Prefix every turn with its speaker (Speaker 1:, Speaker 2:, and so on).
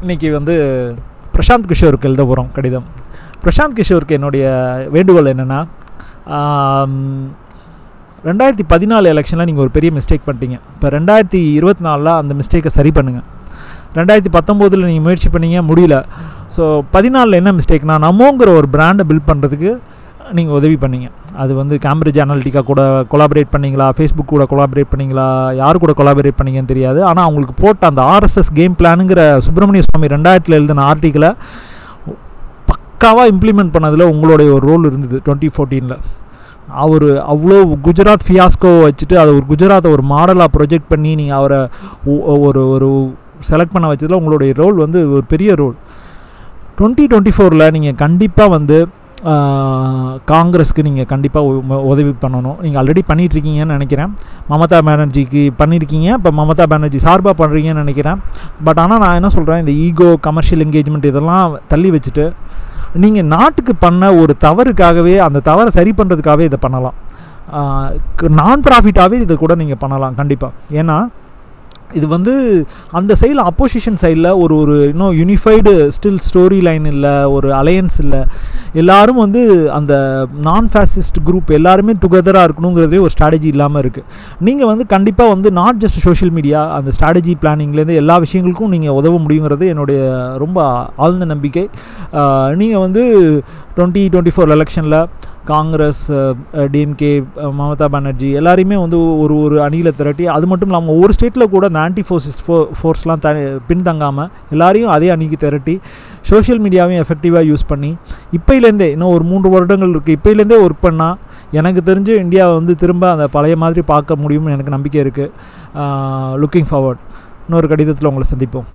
Speaker 1: இன்றைக்கி வந்து பிரசாந்த் கிஷோருக்கு எழுத போகிறோம் கடிதம் பிரசாந்த் கிஷோருக்கு என்னுடைய வேண்டுகோள் என்னென்னா ரெண்டாயிரத்தி பதினாலு எலெக்ஷனில் நீங்கள் ஒரு பெரிய மிஸ்டேக் பண்ணிட்டீங்க இப்போ ரெண்டாயிரத்தி இருபத்தி நாலில் அந்த மிஸ்டேக்கை சரி பண்ணுங்கள் ரெண்டாயிரத்தி பத்தொம்போதில் நீங்கள் முயற்சி பண்ணீங்க முடியல ஸோ பதினாலில் என்ன மிஸ்டேக்னா நமோங்கிற ஒரு பிராண்டை பில்ட் பண்ணுறதுக்கு நீங்கள் உதவி பண்ணீங்க அது வந்து கேம்பிரிட்ஜ் அனாலிட்டிக்கா கூட கொலாபரேட் பண்ணீங்களா ஃபேஸ்புக் கூட கொலாபரேட் பண்ணீங்களா யார் கூட கொலாபரேட் பண்ணீங்கன்னு தெரியாது ஆனால் அவங்களுக்கு போட்ட அந்த ஆர்எஸ்எஸ் கேம் பிளானுங்கிற சுப்பிரமணிய சுவாமி ரெண்டாயிரத்தில் எழுதின ஆர்டிக்கிளை பக்காவாக இம்ப்ளிமெண்ட் பண்ணதில் உங்களுடைய ஒரு ரோல் இருந்தது டுவெண்ட்டி ஃபோர்டீனில் அவர் அவ்வளோ குஜராத் ஃபியாஸ்கோவை வச்சுட்டு அதை ஒரு குஜராத்தை ஒரு மாடலாக ப்ரொஜெக்ட் பண்ணி நீங்கள் அவரை ஒரு ஒரு செலக்ட் பண்ண வச்சதில் உங்களுடைய ரோல் வந்து ஒரு பெரிய ரோல் டுவெண்ட்டி டுவெண்ட்டி ஃபோரில் நீங்கள் கண்டிப்பாக வந்து காங்கிரஸ்க்கு நீங்கள் கண்டிப்பாக உதவி பண்ணணும் நீங்கள் ஆல்ரெடி பண்ணிகிட்ருக்கீங்கன்னு நினைக்கிறேன் மமதா பானர்ஜிக்கு பண்ணியிருக்கீங்க இப்போ மமதா பானர்ஜி சார்பாக பண்ணுறீங்கன்னு நினைக்கிறேன் பட் ஆனால் நான் என்ன சொல்கிறேன் இந்த ஈகோ கமர்ஷியல் என்கேஜ்மெண்ட் இதெல்லாம் தள்ளி வச்சுட்டு நீங்கள் நாட்டுக்கு பண்ண ஒரு தவறுக்காகவே அந்த தவறை சரி பண்ணுறதுக்காகவே இதை பண்ணலாம் நான் ப்ராஃபிட்டாகவே இதை கூட நீங்கள் பண்ணலாம் கண்டிப்பாக ஏன்னா இது வந்து அந்த சைடில் அப்போசிஷன் சைடில் ஒரு ஒரு இன்னும் யூனிஃபைடு ஸ்டில் ஸ்டோரி லைன் இல்லை ஒரு அலையன்ஸ் இல்லை எல்லாரும் வந்து அந்த நான் ஃபேசிஸ்ட் குரூப் எல்லாருமே டுகெதராக இருக்கணுங்கிறதே ஒரு ஸ்ட்ராட்டஜி இல்லாமல் இருக்குது நீங்கள் வந்து கண்டிப்பாக வந்து நாட் ஜஸ்ட் சோஷியல் மீடியா அந்த ஸ்ட்ராட்டஜி பிளானிங்லேருந்து எல்லா விஷயங்களுக்கும் நீங்கள் உதவ முடியுங்கிறது என்னுடைய ரொம்ப ஆழ்ந்த நம்பிக்கை நீங்கள் வந்து டுவெண்ட்டி டுவெண்ட்டி ஃபோர் எலெக்ஷனில் காங்கிரஸ் டிஎம்கே மமதா பானர்ஜி எல்லாரையுமே வந்து ஒரு ஒரு அணியில் திரட்டி அது மட்டும் இல்லாமல் ஒவ்வொரு ஸ்டேட்டில் கூட இந்த ஆன்டி ஃபோர்ஸஸ் ஃபோ ஃபோர்ஸ்லாம் த பின்தங்காமல் எல்லாரையும் அதே அணிக்கு திரட்டி சோஷியல் மீடியாவையும் எஃபெக்டிவாக யூஸ் பண்ணி இப்போலேருந்தே இன்னும் ஒரு மூன்று வருடங்கள் இருக்குது இப்போலேருந்தே ஒர்க் பண்ணால் எனக்கு தெரிஞ்சு இந்தியாவை வந்து திரும்ப அந்த பழைய மாதிரி பார்க்க முடியும்னு எனக்கு நம்பிக்கை இருக்குது லுக்கிங் ஃபார்வர்ட் இன்னொரு கடிதத்தில் உங்களை சந்திப்போம்